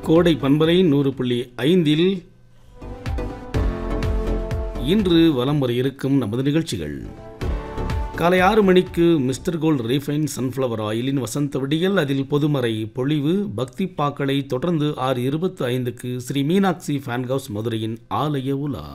கோடை பண்பலை நூறு புள்ளி ஐந்தில் இன்று வலம் வர இருக்கும் நமது நிகழ்ச்சிகள் காலை ஆறு மணிக்கு மிஸ்டர் கோல்ட் ரீஃபைன் சன்ஃப்ளவர் ஆயிலின் வசந்த விடியல் அதில் பொதுமறை பொழிவு பக்தி பாக்களை தொடர்ந்து ஆறு இருபத்து ஐந்துக்கு ஸ்ரீ மீனாட்சி ஃபேன் ஹவுஸ் மதுரையின் ஆலய உலா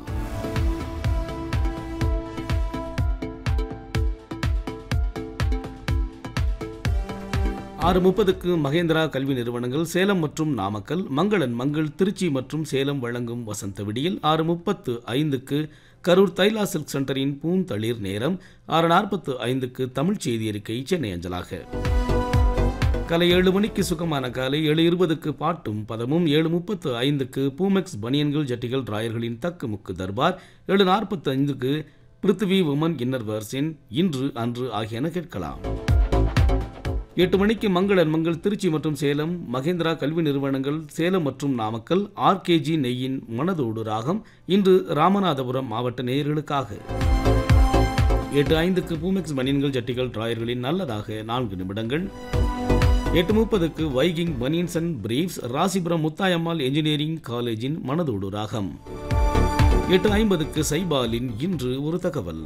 ஆறு முப்பதுக்கு மகேந்திரா கல்வி நிறுவனங்கள் சேலம் மற்றும் நாமக்கல் மங்களன் மங்கள் திருச்சி மற்றும் சேலம் வழங்கும் வசந்த விடியல் ஆறு முப்பத்து ஐந்துக்கு கரூர் தைலா சில்க் சென்டரின் பூந்தளிர் நேரம் ஆறு நாற்பத்து ஐந்துக்கு தமிழ் செய்தி அறிக்கை சென்னை அஞ்சலாக காலை ஏழு மணிக்கு சுகமான காலை ஏழு இருபதுக்கு பாட்டும் பதமும் ஏழு முப்பத்து ஐந்துக்கு பூமெக்ஸ் பனியன்கள் ஜட்டிகள் டிராயர்களின் தக்கு முக்கு தர்பார் ஏழு நாற்பத்து ஐந்துக்கு பிருத்திவி உமன் இன்னர் வேர்ஸின் இன்று அன்று ஆகியன கேட்கலாம் எட்டு மணிக்கு மங்களன் மங்கள் திருச்சி மற்றும் சேலம் மகேந்திரா கல்வி நிறுவனங்கள் சேலம் மற்றும் நாமக்கல் ஆர்கேஜி நெய்யின் மனதோடு ராகம் இன்று ராமநாதபுரம் மாவட்ட நேயர்களுக்காக எட்டு ஐந்துக்கு பூமெக்ஸ் பனியன்கள் ஜட்டிகள் டிராயர்களின் நல்லதாக நான்கு நிமிடங்கள் எட்டு முப்பதுக்கு Viking banians and briefs Rasipuram Muthayammal engineering காலேஜின் மனதோடு ராகம் எட்டு ஐம்பதுக்கு சைபாலின் இன்று ஒரு தகவல்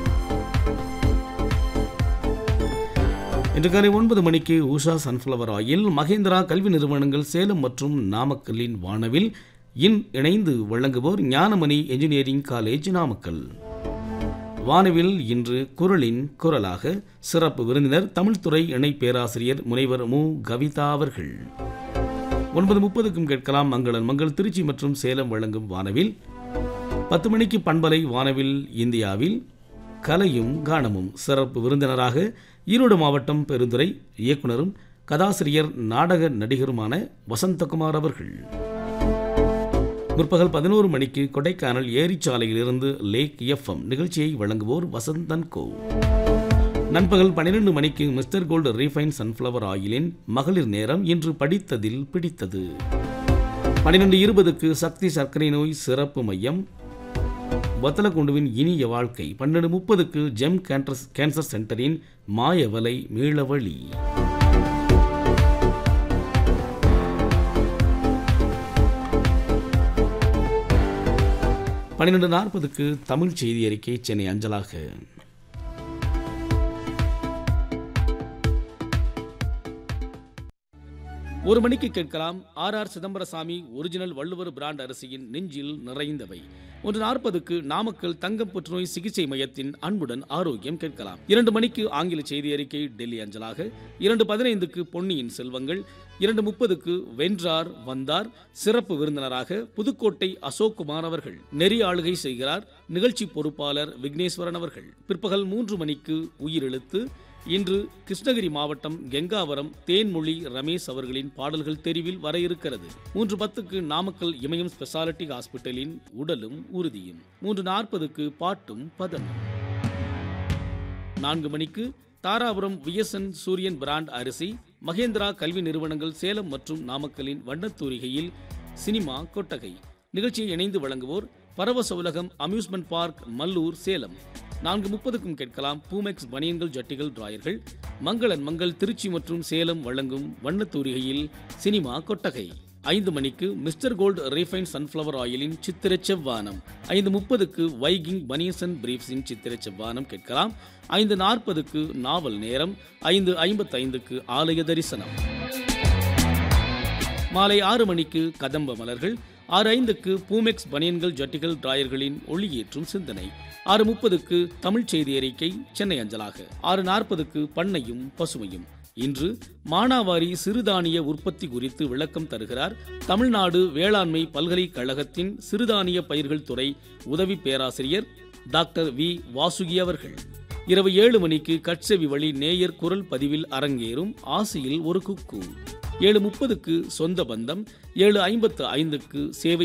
இன்று காலை ஒன்பது மணிக்கு உஷா சன்ஃப்ளவர் ஆயில் மகேந்திரா கல்வி நிறுவனங்கள் சேலம் மற்றும் நாமக்கல்லின் வானவில் இன் இணைந்து வழங்குவோர் ஞானமணி என்ஜினியரிங் காலேஜ் நாமக்கல் வானவில் இன்று குரலின் குரலாக சிறப்பு விருந்தினர் தமிழ்துறை இணை பேராசிரியர் முனைவர் மு கவிதா அவர்கள் ஒன்பது முப்பதுக்கும் கேட்கலாம் மங்களன் மங்கள் திருச்சி மற்றும் சேலம் வழங்கும் வானவில் பத்து மணிக்கு பண்பலை வானவில் இந்தியாவில் கலையும் கானமும் சிறப்பு விருந்தினராக ஈரோடு மாவட்டம் பெருந்துறை இயக்குனரும் கதாசிரியர் நாடக நடிகருமான வசந்தகுமார் அவர்கள் முற்பகல் பதினோரு மணிக்கு கொடைக்கானல் ஏரிச்சாலையிலிருந்து லேக் எஃப்எம் நிகழ்ச்சியை வழங்குவோர் வசந்தன் கோ நண்பகல் பன்னிரண்டு மணிக்கு மிஸ்டர் கோல்டு ரீஃபைன் சன்ஃப்ளவர் ஆயிலின் மகளிர் நேரம் இன்று படித்ததில் பிடித்தது பன்னிரெண்டு இருபதுக்கு சக்தி சர்க்கரை நோய் சிறப்பு மையம் வத்தலக்குண்டுவின் இனிய வாழ்க்கை பன்னெண்டு முப்பதுக்கு ஜெம் கேன்சர் கேன்சர் சென்டரின் மாயவலை மீளவழி பன்னிரெண்டு நாற்பதுக்கு தமிழ் செய்தி அறிக்கை சென்னை அஞ்சலாக ஒரு மணிக்கு கேட்கலாம் R R Chidambarasamy original Valluvar brand அரிசியின் நெஞ்சில் நிறைந்தவை ஒன்று நாற்பதுக்கு நாமக்கல் தங்கம் புற்றுநோய் சிகிச்சை மையத்தின் அன்புடன் ஆரோக்கியம் கேட்கலாம் இரண்டு மணிக்கு ஆங்கில செய்தி அறிக்கை டெல்லி அஞ்சலாக இரண்டு பதினைந்துக்கு பொன்னியின் செல்வங்கள் இரண்டு முப்பதுக்கு வென்றார் வந்தார் சிறப்பு விருந்தினராக புதுக்கோட்டை அசோக் குமார் அவர்கள் நெறி ஆளுகை செய்கிறார் நிகழ்ச்சி பொறுப்பாளர் விக்னேஸ்வரன் அவர்கள் பிற்பகல் மூன்று மணிக்கு உயிரெழுத்து இன்று கிருஷ்ணகிரி மாவட்டம் கெங்காவரம் தேன்மொழி ரமேஷ் அவர்களின் பாடல்கள் தெரிவில் வர இருக்கிறது மூன்று பத்துக்கு நாமக்கல் இமயம் ஸ்பெஷாலிட்டி ஹாஸ்பிட்டலின் உடலும் உறுதியும் மூன்று நாற்பதுக்கு பாட்டும் பதமும் நான்கு மணிக்கு தாராபுரம் விஎஸ்என் சூரியன் பிராண்ட் அரிசி மகேந்திரா கல்வி நிறுவனங்கள் சேலம் மற்றும் நாமக்கலின் வண்ணத்தூரிகையில் சினிமா கொட்டகை நிகழ்ச்சியை இணைந்து வழங்குவோர் பரவச உலகம் அம்யூஸ்மெண்ட் பார்க் மல்லூர் சேலம் நான்கு முப்பதுக்கும் கேட்கலாம் பூமெக்ஸ் பனியன்கள் ஜட்டிகள் டிராயர்கள் மங்களன் மங்கள் திருச்சி மற்றும் சேலம் வழங்கும் வண்ணத்தூரிகையில் சினிமா கொட்டகை ஐந்து மணிக்கு மிஸ்டர் கோல்டு ரீஃபைன் சன்ஃப்ளவர் ஆயிலின் சித்திர செவ்வானம் ஐந்து முப்பதுக்கு வைகிங் பனியசன் பிரீஃப்ஸின் சித்திர செவ்வானம் கேட்கலாம் ஐந்து நாற்பதுக்கு நாவல் நேரம் ஐந்து ஐம்பத்தைந்துக்கு ஆலய தரிசனம் மாலை ஆறு மணிக்கு கதம்ப மலர்கள் ஆறு ஐந்துக்கு பூமெக்ஸ் பனியன்கள் ஜட்டிகள் டிராயர்களின் ஒளியேற்றும் சிந்தனை ஆறு முப்பதுக்கு தமிழ் செய்தி அறிக்கை சென்னை அஞ்சலாக ஆறு நாற்பதுக்கு பண்ணையும் பசுமையும் இன்று மானாவாரி சிறுதானிய உற்பத்தி குறித்து விளக்கம் தருகிறார் தமிழ்நாடு வேளாண்மை பல்கலைக்கழகத்தின் சிறுதானிய பயிர்கள் துறை உதவி பேராசிரியர் டாக்டர் வி வாசுகி அவர்கள் இரவு ஏழு மணிக்கு கட்செவி வழி நேயர் குரல் பதிவில் அரங்கேறும் ஆசியில் ஒரு குக்கு ஏழு முப்பதுக்கு சொந்த பந்தம் ஏழு ஐம்பத்து ஐந்துக்கு சேவை